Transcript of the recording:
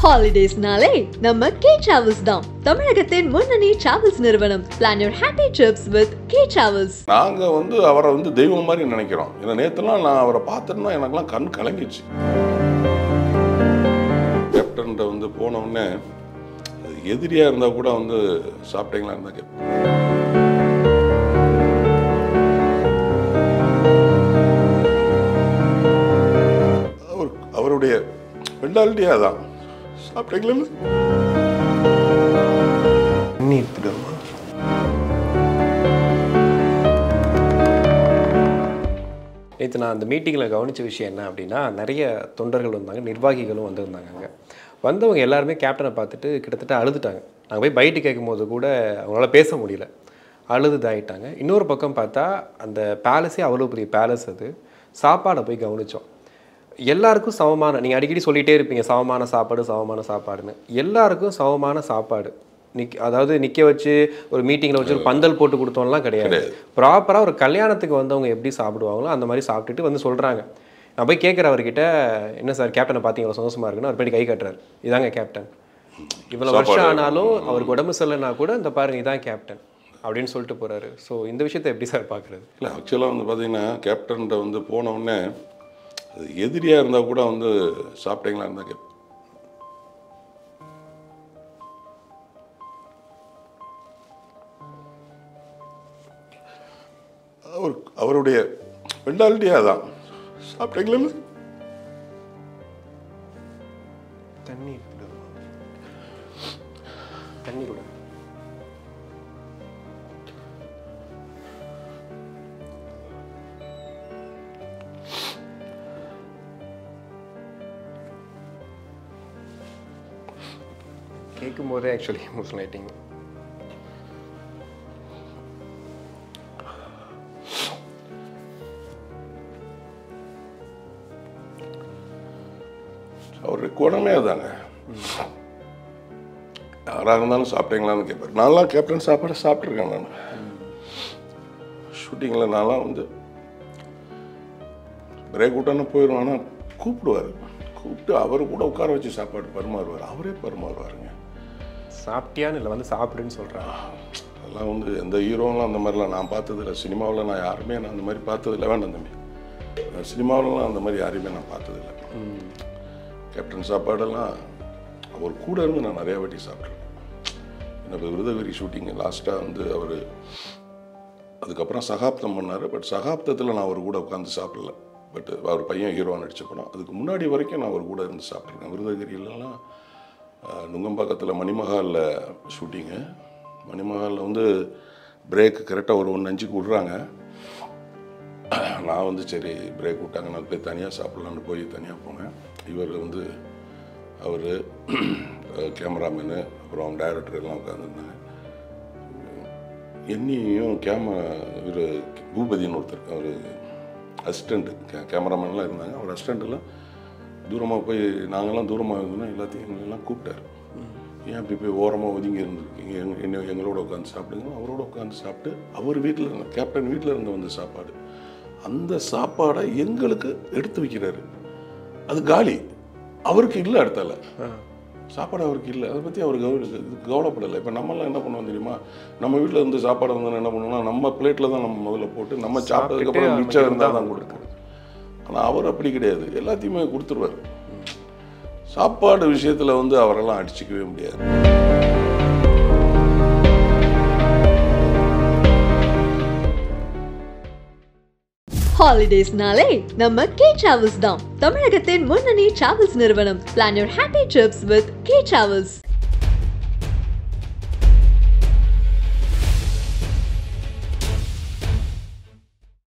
ஹாலிடேஸ்னாலே நம்ம K travels தான் தமிழகத்தின் முன்னணி டிராவல்ஸ் நிறுவனம் plan your happy trips with K travels நாங்கள் வந்து அவரை வந்து தெய்வம் மாதிரி நினைக்கிறோம் ஏன்னா நேற்றுலாம் நான் அவரை பார்த்துட்டோன்னா எனக்கெல்லாம் கண் கலங்கிடுச்சு கேப்டன்கிட்ட வந்து போன உடனே அது எதிரியாக இருந்தால் கூட வந்து சாப்பிட்டீங்களா இருந்தால் கேட்பேன் அவர் அவருடைய மென்டாலிட்டியே அதான் சாப்பிட்டீங்களா தண்ணி எடுத்துடுமா நேற்று நான் அந்த மீட்டிங்கில் கவனித்த விஷயம் என்ன அப்படின்னா நிறைய தொண்டர்கள் வந்தாங்க நிர்வாகிகளும் வந்திருந்தாங்க அங்கே வந்தவங்க எல்லாருமே கேப்டனை பார்த்துட்டு கிட்டத்தட்ட அழுதுட்டாங்க நாங்கள் போய் பைட்டு கேட்கும்போது கூட அவங்களால பேச முடியல அழுது இதாயிட்டாங்க இன்னொரு பக்கம் பார்த்தா அந்த பேலஸே அவ்வளோ பெரிய பேலஸ் அது சாப்பாடை போய் கவனித்தோம் எல்லாருக்கும் சமமான நீங்கள் அடிக்கடி சொல்லிகிட்டே இருப்பீங்க சமமான சாப்பாடு சமமான சாப்பாடுன்னு எல்லாருக்கும் சமமான சாப்பாடு நிக் அதாவது நிற்க வச்சு ஒரு மீட்டிங்கில் வச்சு ஒரு பந்தல் போட்டு கொடுத்தோம்லாம் கிடையாது ப்ராப்பராக ஒரு கல்யாணத்துக்கு வந்தவங்க எப்படி சாப்பிடுவாங்களோ அந்த மாதிரி சாப்பிட்டுட்டு வந்து சொல்கிறாங்க நான் போய் கேட்குற அவர்கிட்ட என்ன சார் கேப்டனை பார்த்தீங்களா சந்தோஷமா இருக்குன்னு அவர் போய் கை கட்டுறாரு இதாங்க கேப்டன் இவ்வளோ வருஷம் சாப்பாடு. ஆனாலும் அவருக்கு உடம்பு சரியில்லைனா கூட இந்த பாருங்க இதான் கேப்டன் அப்படின்னு சொல்லிட்டு போறாரு ஸோ இந்த விஷயத்தை எப்படி சார் பார்க்குறது இல்லை ஆக்சுவலாக வந்து பார்த்தீங்கன்னா கேப்டன்கிட்ட வந்து போன உடனே அது எதிரியாக இருந்தால் கூட வந்து சாப்பிட்டீங்களா இருந்தால் கேட்பேன் அவர் அவருடைய மென்டாலிட்டியே அதான் சாப்பிட்டீங்களா தண்ணி எடுத்துடுமா தண்ணி கூட கேட்கும் போதே ஆக்சுவலி எமோஷனல் ஆயிட்டிங்க அவருடைய குணமே அதாங்க யாராக இருந்தாலும் சாப்பிட்டீங்களான்னு கேட்பார் நான்லாம் கேப்டன் சாப்பாடு சாப்பிட்ருக்கேன் நான் ஷூட்டிங்கில் நான்லாம் வந்து பிரேக் விட்டானு போயிடுவோம் ஆனால் கூப்பிடுவார் கூப்பிட்டு அவர் கூட உட்கார வச்சு சாப்பாடு பரிமாறுவார் அவரே பரிமாறுவாருங்க சாப்பிட்டியான்னு இல்லை வந்து சாப்பிடுன்னு சொல்கிறாங்க அதெல்லாம் வந்து எந்த ஹீரோலாம் அந்த மாதிரிலாம் நான் பார்த்ததில்ல சினிமாவில் நான் யாருமே நான் அந்த மாதிரி பார்த்ததில்ல வேண்டாம் தம்பி சினிமாவிலலாம் அந்த மாதிரி யாரையுமே நான் பார்த்ததில்ல கேப்டன் சாப்பாடெல்லாம் அவர் கூட இருந்து நான் நிறையா வாட்டி சாப்பிட்ருக்கேன் என்ன இப்போ விருதகிரி ஷூட்டிங் லாஸ்ட்டாக வந்து அவர் அதுக்கப்புறம் சகாப்தம் பண்ணார் பட் சகாப்தத்தில் நான் அவர் கூட உட்காந்து சாப்பிடல பட் அவர் பையன் ஹீரோவாக நடிச்ச படம் அதுக்கு முன்னாடி வரைக்கும் நான் அவர் கூட இருந்து சாப்பிட்ருக்கேன் விருதகிரியிலலாம் அஹ், நுங்கம்பாக்கத்தில் மணிமஹாலில் ஷூட்டிங்கு மணிமஹாலில் வந்து பிரேக் கரெக்டாக ஒரு ஒன்று அஞ்சுக்கு விட்றாங்க நான் வந்து சரி பிரேக் விட்டாங்க நான் போய் தனியாக சாப்பிட்லான்னு போய் தனியாக போனேன் இவர் வந்து அவர் கேமராமேனு அப்புறம் டைரக்டர் எல்லாம் உட்காந்துருந்தாங்க என்னையும் கேம இவர் பூபதின்னு ஒருத்தர் அவர் அசிஸ்டண்ட்டு கே கேமராமேன்லாம் இருந்தாங்க அவர் அசிஸ்டண்ட்டெல்லாம் தூரமாக போய் நாங்கள்லாம் தூரமாக இருந்தோம்னா எல்லாத்தையும் எங்களெல்லாம் கூப்பிட்டாரு ஏன் இப்படி போய் ஓரமாக ஒதுங்கி இருந்திருக்கீங்க எங்க என்ன எங்களோட உட்காந்து சாப்பிடுங்க அவரோட உட்காந்து சாப்பிட்டு அவர் வீட்டில் இருந்த கேப்டன் வீட்டில் இருந்து வந்த சாப்பாடு அந்த சாப்பாடை எங்களுக்கு எடுத்து வைக்கிறாரு அது காலி அவருக்கு இல்லை அடுத்தால சாப்பாடு அவருக்கு இல்லை அதை பற்றி அவர் கவனி கவலைப்படலை இப்போ நம்மலாம் என்ன பண்ணுவோம் தெரியுமா நம்ம வீட்டில் இருந்து சாப்பாடு வந்து என்ன பண்ணுவோம்னா நம்ம பிளேட்டில் தான் நம்ம முதல்ல போட்டு நம்ம சாப்பிட்டதுக்கப்புறம் சாப்பிட்டுட்டு மிச்சம் நமக்கு இருந்தால் இருந்தா தான் கொடுப்போம் ஆனால் அவர் அப்படி கிடையாது எல்லாத்தையுமே கொடுத்துருவார் சாப்பாடு விஷயத்தில் வந்து அவரெல்லாம் அடிச்சுக்கவே முடியாது ஹாலிடேஸ்னாலே நம்ம கே டிராவல்ஸ் தான் தமிழகத்தின் முன்னணி டிராவல்ஸ் நிறுவனம் plan your happy trips with K travels